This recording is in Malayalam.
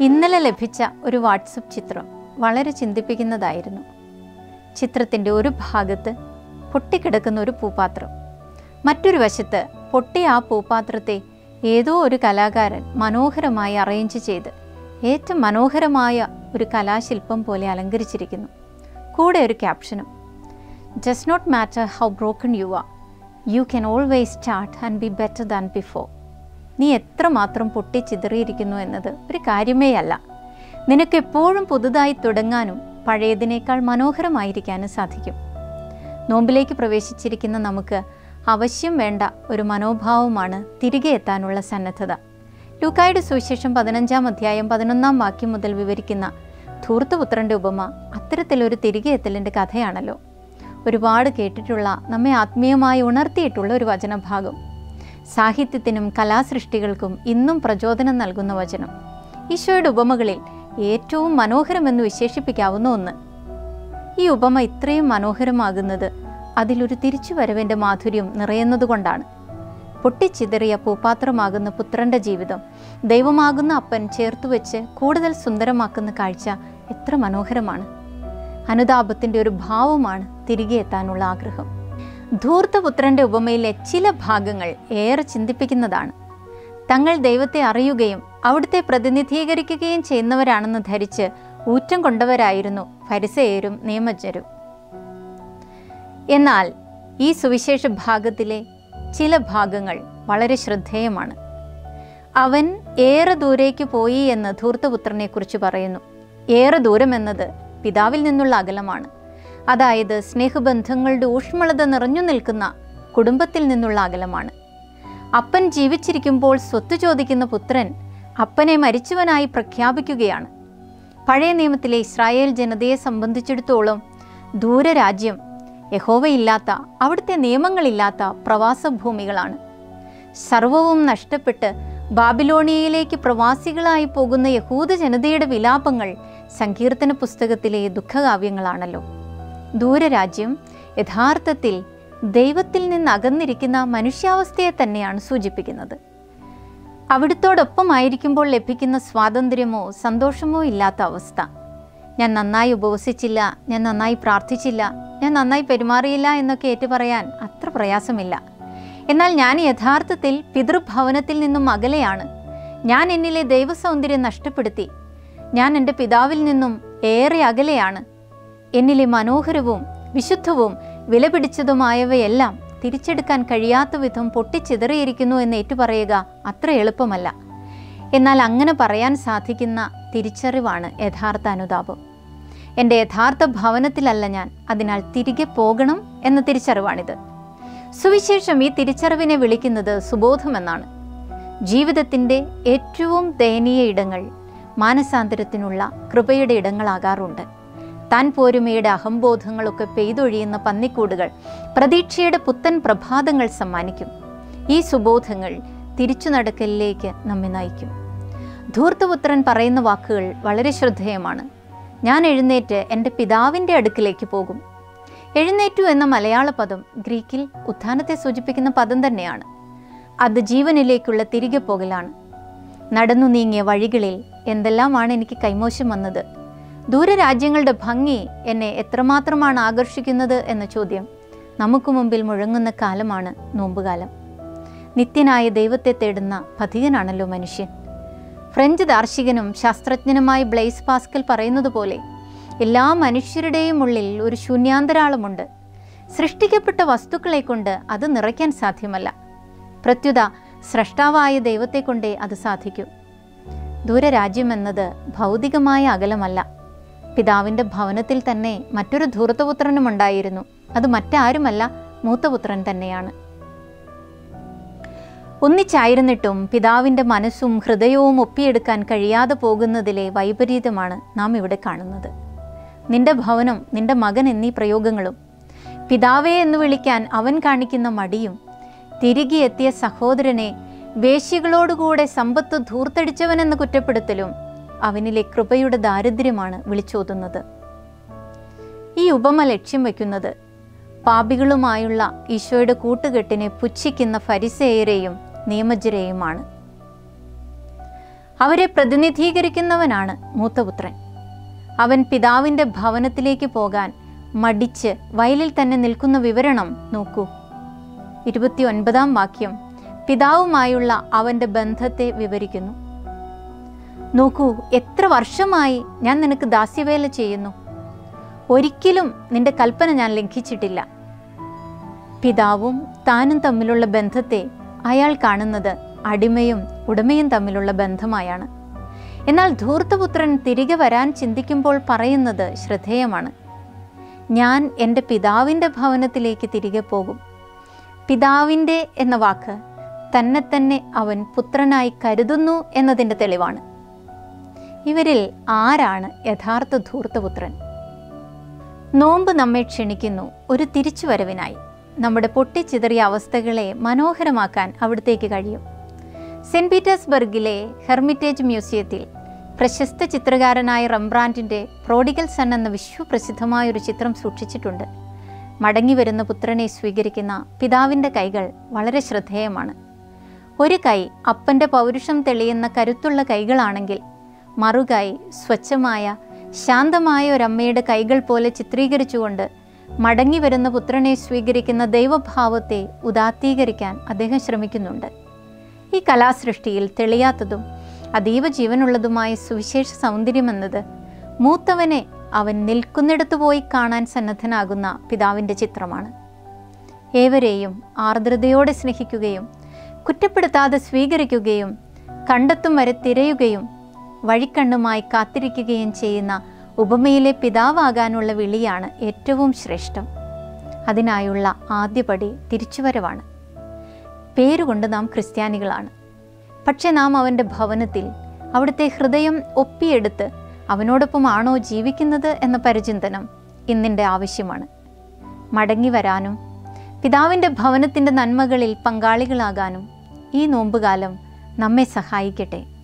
ഇന്നലെ ലഭിച്ച ഒരു വാട്സപ്പ് ചിത്രം വളരെ ചിന്തിപ്പിക്കുന്നതായിരുന്നു ചിത്രത്തിൻ്റെ ഒരു ഭാഗത്ത് പൊട്ടിക്കിടക്കുന്ന ഒരു പൂപ്പാത്രം മറ്റൊരു വശത്ത് പൊട്ടിയ ആ പൂപ്പാത്രത്തെ ഏതോ ഒരു കലാകാരൻ മനോഹരമായി അറേഞ്ച് ചെയ്ത് ഏറ്റവും മനോഹരമായ ഒരു കലാശില്പം പോലെ അലങ്കരിച്ചിരിക്കുന്നു കൂടെ ഒരു ക്യാപ്ഷനും does not matter how broken you are you can always start and be better than before നീ എത്രമാത്രം പൊട്ടിച്ചിതറിയിരിക്കുന്നു എന്നത് ഒരു കാര്യമേ അല്ല നിനക്ക് എപ്പോഴും പുതുതായി തുടങ്ങാനും പഴയതിനേക്കാൾ മനോഹരമായിരിക്കാനും സാധിക്കും നോമ്പിലേക്ക് പ്രവേശിച്ചിരിക്കുന്ന നമുക്ക് അവശ്യം വേണ്ട ഒരു മനോഭാവമാണ് തിരികെ എത്താനുള്ള സന്നദ്ധത ലൂക്കായുടെ സുവിശേഷം പതിനഞ്ചാം അധ്യായം പതിനൊന്നാം വാക്യം മുതൽ വിവരിക്കുന്ന ധൂർത്തപുത്രൻ്റെ ഉപമ അത്തരത്തിലൊരു തിരികെ എത്തലിൻ്റെ കഥയാണല്ലോ ഒരുപാട് കേട്ടിട്ടുള്ള നമ്മെ ആത്മീയമായി ഉണർത്തിയിട്ടുള്ള ഒരു വചനഭാഗം സാഹിത്യത്തിനും കലാസൃഷ്ടികൾക്കും ഇന്നും പ്രചോദനം നൽകുന്ന വചനം ഈശോയുടെ ഉപമകളിൽ ഏറ്റവും മനോഹരമെന്ന് വിശേഷിപ്പിക്കാവുന്ന ഒന്ന് ഈ ഉപമ ഇത്രയും മനോഹരമാകുന്നത് അതിലൊരു തിരിച്ചുവരവിൻ്റെ മാധുര്യം നിറയുന്നതുകൊണ്ടാണ് പൊട്ടിച്ചിതറിയ പൂപ്പാത്രമാകുന്ന പുത്രൻ്റെ ജീവിതം ദൈവമാകുന്ന അപ്പൻ ചേർത്തുവെച്ച് കൂടുതൽ സുന്ദരമാക്കുന്ന കാഴ്ച എത്ര മനോഹരമാണ് അനുതാപത്തിൻ്റെ ഒരു ഭാവമാണ് തിരികെ എത്താനുള്ള ആഗ്രഹം ധൂർത്തപുത്രൻ്റെ ഉപമയിലെ ചില ഭാഗങ്ങൾ ഏറെ ചിന്തിപ്പിക്കുന്നതാണ് തങ്ങൾ ദൈവത്തെ അറിയുകയും അവിടുത്തെ പ്രതിനിധീകരിക്കുകയും ചെയ്യുന്നവരാണെന്ന് ധരിച്ച് ഊറ്റം കൊണ്ടവരായിരുന്നു ഫരിസേയരും നിയമജ്ഞരും എന്നാൽ ഈ സുവിശേഷ ഭാഗത്തിലെ ചില ഭാഗങ്ങൾ വളരെ ശ്രദ്ധേയമാണ് അവൻ ഏറെ ദൂരേക്ക് പോയി എന്ന് ധൂർത്തപുത്രനെക്കുറിച്ച് പറയുന്നു ഏറെ ദൂരം എന്നത് പിതാവിൽ നിന്നുള്ള അകലമാണ് അതായത് സ്നേഹബന്ധങ്ങളുടെ ഊഷ്മളത നിറഞ്ഞു നിൽക്കുന്ന കുടുംബത്തിൽ നിന്നുള്ള അകലമാണ് അപ്പൻ ജീവിച്ചിരിക്കുമ്പോൾ സ്വത്ത് ചോദിക്കുന്ന പുത്രൻ അപ്പനെ മരിച്ചവനായി പ്രഖ്യാപിക്കുകയാണ് പഴയ നിയമത്തിലെ ഇസ്രായേൽ ജനതയെ സംബന്ധിച്ചിടത്തോളം ദൂരരാജ്യം യഹോവയില്ലാത്ത അവിടുത്തെ നിയമങ്ങളില്ലാത്ത പ്രവാസഭൂമികളാണ് സർവവും നഷ്ടപ്പെട്ട് ബാബിലോണിയയിലേക്ക് പ്രവാസികളായി പോകുന്ന യഹൂദ ജനതയുടെ വിലാപങ്ങൾ സങ്കീർത്തന പുസ്തകത്തിലെ ദുഃഖകാവ്യങ്ങളാണല്ലോ ദൂരരാജ്യം യഥാർത്ഥത്തിൽ ദൈവത്തിൽ നിന്ന് അകന്നിരിക്കുന്ന മനുഷ്യാവസ്ഥയെ തന്നെയാണ് സൂചിപ്പിക്കുന്നത് അവിടുത്തോടൊപ്പമായിരിക്കുമ്പോൾ ലഭിക്കുന്ന സ്വാതന്ത്ര്യമോ സന്തോഷമോ ഇല്ലാത്ത അവസ്ഥ ഞാൻ നന്നായി ഉപവസിച്ചില്ല ഞാൻ നന്നായി പ്രാർത്ഥിച്ചില്ല ഞാൻ നന്നായി പെരുമാറിയില്ല എന്നൊക്കെ ഏറ്റുപറയാൻ അത്ര പ്രയാസമില്ല എന്നാൽ ഞാൻ യഥാർത്ഥത്തിൽ പിതൃഭവനത്തിൽ നിന്നും അകലെയാണ് ഞാൻ എന്നിലെ ദൈവസൗന്ദര്യം നഷ്ടപ്പെടുത്തി ഞാൻ എൻ്റെ പിതാവിൽ നിന്നും ഏറെ അകലെയാണ് എന്നിലെ മനോഹരവും വിശുദ്ധവും വിലപിടിച്ചതുമായവയെല്ലാം തിരിച്ചെടുക്കാൻ കഴിയാത്ത വിധം പൊട്ടിച്ചിതറിയിരിക്കുന്നു എന്ന് ഏറ്റുപറയുക അത്ര എളുപ്പമല്ല എന്നാൽ അങ്ങനെ പറയാൻ സാധിക്കുന്ന തിരിച്ചറിവാണ് യഥാർത്ഥ അനുതാപം എൻ്റെ യഥാർത്ഥ ഭവനത്തിലല്ല ഞാൻ അതിനാൽ തിരികെ പോകണം എന്ന തിരിച്ചറിവാണിത് സുവിശേഷം ഈ തിരിച്ചറിവിനെ വിളിക്കുന്നത് സുബോധമെന്നാണ് ജീവിതത്തിൻ്റെ ഏറ്റവും ദയനീയ ഇടങ്ങൾ മാനസാന്തരത്തിനുള്ള കൃപയുടെ ഇടങ്ങളാകാറുണ്ട് താൻ പോരുമയുടെ അഹംബോധങ്ങളൊക്കെ പെയ്തൊഴിയുന്ന പന്നിക്കൂടുകൾ പ്രതീക്ഷയുടെ പുത്തൻ പ്രഭാതങ്ങൾ സമ്മാനിക്കും ഈ സുബോധങ്ങൾ തിരിച്ചു നടക്കലിലേക്ക് നമ്മെ നയിക്കും ധൂർത്തപുത്രൻ പറയുന്ന വാക്കുകൾ വളരെ ശ്രദ്ധേയമാണ് ഞാൻ എഴുന്നേറ്റ് എൻ്റെ പിതാവിൻ്റെ അടുക്കിലേക്ക് പോകും എഴുന്നേറ്റു എന്ന മലയാള പദം ഗ്രീക്കിൽ ഉത്ഥാനത്തെ സൂചിപ്പിക്കുന്ന പദം തന്നെയാണ് അത് ജീവനിലേക്കുള്ള തിരികെ പോകലാണ് നടന്നു നീങ്ങിയ വഴികളിൽ എന്തെല്ലാമാണ് എനിക്ക് കൈമോശം വന്നത് ദൂരരാജ്യങ്ങളുടെ ഭംഗി എന്നെ എത്രമാത്രമാണ് ആകർഷിക്കുന്നത് എന്ന ചോദ്യം നമുക്ക് മുമ്പിൽ മുഴങ്ങുന്ന കാലമാണ് നോമ്പുകാലം നിത്യനായ ദൈവത്തെ തേടുന്ന പഥികനാണല്ലോ മനുഷ്യൻ ഫ്രഞ്ച് ദാർശനികനും ശാസ്ത്രജ്ഞനുമായ ബ്ലെയ്സ് പാസ്കൽ പറയുന്നത് പോലെ എല്ലാ മനുഷ്യരുടെയും ഉള്ളിൽ ഒരു ശൂന്യാന്തരാളമുണ്ട് സൃഷ്ടിക്കപ്പെട്ട വസ്തുക്കളെ കൊണ്ട് അത് നിറയ്ക്കാൻ സാധ്യമല്ല പ്രത്യുത സ്രഷ്ടാവായ ദൈവത്തെ കൊണ്ടേ അത് സാധിക്കൂ ദൂരരാജ്യം എന്നത് ഭൗതികമായ അകലമല്ല പിതാവിൻ്റെ ഭവനത്തിൽ തന്നെ മറ്റൊരു ധൂർത്തപുത്രനും ഉണ്ടായിരുന്നു അത് മറ്റാരുമല്ല മൂത്തപുത്രൻ തന്നെയാണ് ഒന്നിച്ചായിരുന്നിട്ടും പിതാവിൻ്റെ മനസ്സും ഹൃദയവും ഒപ്പിയെടുക്കാൻ കഴിയാതെ പോകുന്നതിലെ വൈപരീതമാണ് നാം ഇവിടെ കാണുന്നത് നിന്റെ ഭവനം നിന്റെ മകൻ എന്നീ പ്രയോഗങ്ങളും പിതാവേ എന്ന് വിളിക്കാൻ അവൻ കാണിക്കുന്ന മടിയും തിരികെ എത്തിയ സഹോദരനെ വേശ്യകളോടുകൂടെ സമ്പത്ത് ധൂർത്തടിച്ചവനെന്ന് കുറ്റപ്പെടുത്തലും അവനിലെ കൃപയുടെ ദാരിദ്ര്യമാണ് വിളിച്ചോതുന്നത് ഈ ഉപമ ലക്ഷ്യം വയ്ക്കുന്നത് പാപികളുമായുള്ള ഈശോയുടെ കൂട്ടുകെട്ടിനെ പുച്ഛിക്കുന്ന ഫരിസേയരെയും നിയമജ്ഞരെയുമാണ് അവരെ പ്രതിനിധീകരിക്കുന്നവനാണ് മൂത്തപുത്രൻ അവൻ പിതാവിൻ്റെ ഭവനത്തിലേക്ക് പോകാൻ മടിച്ച് വയലിൽ തന്നെ നിൽക്കുന്ന വിവരണം നോക്കൂ ഇരുപത്തി ഒൻപതാം വാക്യം പിതാവുമായുള്ള അവൻ്റെ ബന്ധത്തെ വിവരിക്കുന്നു നോക്കൂ എത്ര വർഷമായി ഞാൻ നിനക്ക് ദാസ്യവേല ചെയ്യുന്നു ഒരിക്കലും നിന്റെ കൽപ്പന ഞാൻ ലംഘിച്ചിട്ടില്ല പിതാവും താനും തമ്മിലുള്ള ബന്ധത്തെ അയാൾ കാണുന്നത് അടിമയും ഉടമയും തമ്മിലുള്ള ബന്ധമായാണ് എന്നാൽ ധൂർത്തപുത്രൻ തിരികെ വരാൻ ചിന്തിക്കുമ്പോൾ പറയുന്നത് ശ്രദ്ധേയമാണ് ഞാൻ എൻ്റെ പിതാവിൻ്റെ ഭവനത്തിലേക്ക് തിരികെ പോകും പിതാവിൻ്റെ എന്ന വാക്ക് തന്നെ തന്നെ അവൻ പുത്രനായി കരുതുന്നു എന്നതിൻ്റെ തെളിവാണ് ഇവരിൽ ആരാണ് യഥാർത്ഥ ധൂർത്തപുത്രൻ നോമ്പ് നമ്മെ ക്ഷണിക്കുന്നു ഒരു തിരിച്ചുവരവിനായി നമ്മുടെ പൊട്ടിച്ചിതറിയ അവസ്ഥകളെ മനോഹരമാക്കാൻ അവിടത്തേക്ക് കഴിയും സെൻറ് പീറ്റേഴ്സ്ബർഗിലെ ഹെർമിറ്റേജ് മ്യൂസിയത്തിൽ പ്രശസ്ത ചിത്രകാരനായ റംബ്രാൻഡിൻ്റെ പ്രോഡിഗൽ സൺ എന്ന വിശ്വപ്രസിദ്ധമായ ഒരു ചിത്രം സൂക്ഷിച്ചിട്ടുണ്ട് മടങ്ങി വരുന്ന പുത്രനെ സ്വീകരിക്കുന്ന പിതാവിൻ്റെ കൈകൾ വളരെ ശ്രദ്ധേയമാണ് ഒരു കൈ അപ്പൻ്റെ പൗരുഷം തെളിയുന്ന കരുത്തുള്ള കൈകളാണെങ്കിൽ മറുകൈ സ്വച്ഛമായ ശാന്തമായ ഒരമ്മയുടെ കൈകൾ പോലെ ചിത്രീകരിച്ചുകൊണ്ട് മടങ്ങി വരുന്ന പുത്രനെ സ്വീകരിക്കുന്ന ദൈവഭാവത്തെ ഉദാത്തീകരിക്കാൻ അദ്ദേഹം ശ്രമിക്കുന്നുണ്ട് ഈ കലാസൃഷ്ടിയിൽ തെളിയാത്തതും അതീവ ജീവനുള്ളതുമായ സുവിശേഷ സൗന്ദര്യമെന്നത് മൂത്തവനെ അവൻ നിൽക്കുന്നിടത്ത് പോയി കാണാൻ സന്നദ്ധനാകുന്ന പിതാവിൻ്റെ ചിത്രമാണ് ഏവരെയും ആർദ്രതയോടെ സ്നേഹിക്കുകയും കുറ്റപ്പെടുത്താതെ സ്വീകരിക്കുകയും കണ്ടെത്തും വരെ തിരയുകയും വഴിക്കണ്ണുമായി കാത്തിരിക്കുകയും ചെയ്യുന്ന ഉപമയിലെ പിതാവാകാനുള്ള വിളിയാണ് ഏറ്റവും ശ്രേഷ്ഠം അതിനായുള്ള ആദ്യപടി തിരിച്ചുവരവാണ് പേരുകൊണ്ട് നാം ക്രിസ്ത്യാനികളാണ് പക്ഷെ നാം അവൻ്റെ ഭവനത്തിൽ അവിടുത്തെ ഹൃദയം ഒപ്പിയെടുത്ത് അവനോടൊപ്പമാണോ ജീവിക്കുന്നത് എന്ന പരിചിന്തനം ഇന്നിൻ്റെ ആവശ്യമാണ് മടങ്ങി വരാനും പിതാവിൻ്റെ ഭവനത്തിൻ്റെ നന്മകളിൽ പങ്കാളികളാകാനും ഈ നോമ്പുകാലം നമ്മെ സഹായിക്കട്ടെ